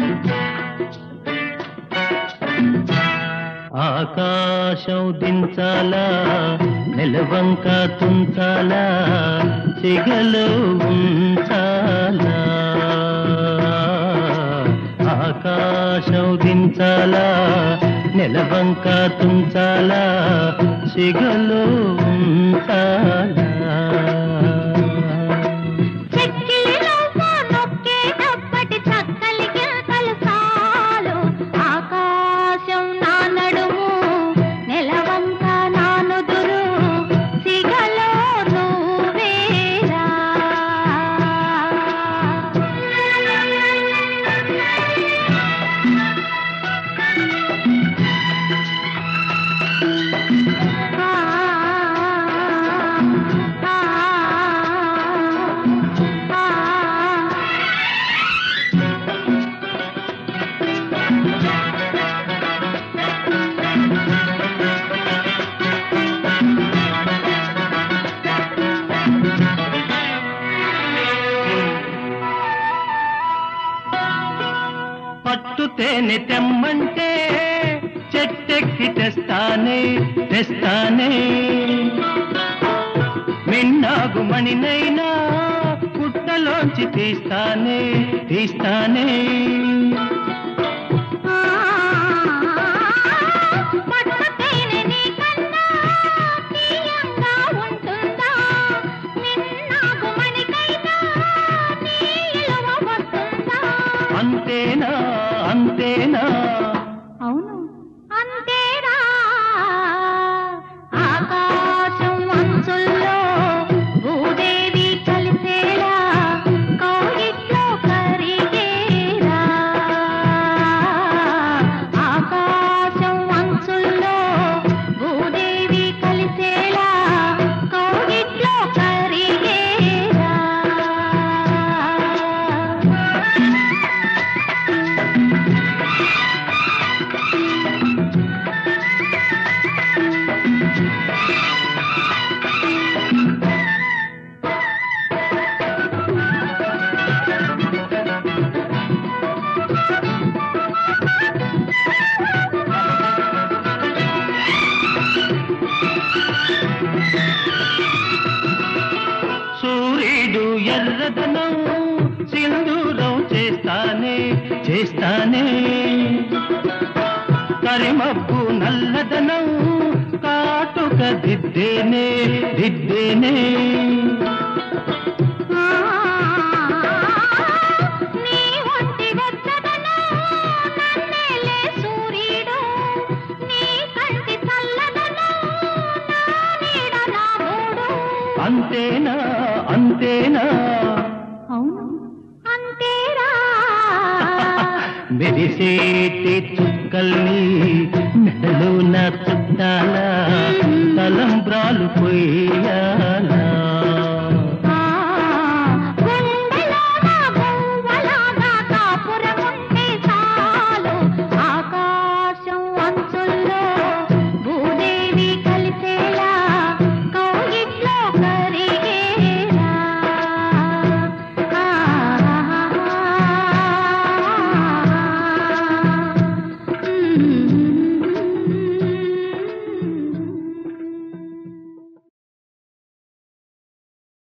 ఆకాశం దించాలా నెలవంక తుంచాలా సిగలో ఉంచాలా ఆకాశం దించాలా నెలవంక తుంచాలా సిగలో ఉంచాలా చెక్కిలి నవ్వు నొక్కేటప్పటి చక్కలి గిలకలు సాలు ఆకాశం నా నడుము నెలవంక నా నుదురు సిగలో నువ్వేరా ఆ ఆ ఆ పట్టు తేనె తెమ్మంటే చెట్టెక్కి తెస్తానే తెస్తానే మిన్నాగు మణినైనా పుట్టలోంచి తీస్తానే తీస్తానే పట్టుతేనె నీకన్నా తీయంగా ఉంటుందా నిన్నాగు మణికైనా నీ ఇలువ వస్తుందా అంతేనా అంతేనా అవును అంతేరా ఆకాశం అంచుల్లో భూదేవి కలిసేలా కౌగిట్లో కరిగేరా ఆకాశం అంచుల్లో భూదేవి కలిసేలా కౌగిట్లో కరిగేరా సూర్యుడు ఎర్రదనం సింధూరం చేస్తానే చేస్తానే కరిమబ్బు నల్లదనం కాటుక దిద్దేనే దిద్దేనే నీ ఒంటి వెచ్చదనం నన్నేలే సూర్యుడు నీ కంటి చల్లదనం నా నీడ రాముడు అంతేనా అంతేనా అవును అంతేరా మెరిసేటి చుక్కల్ని మెడలో నా చుట్టాల తలంబ్రాలు పోయా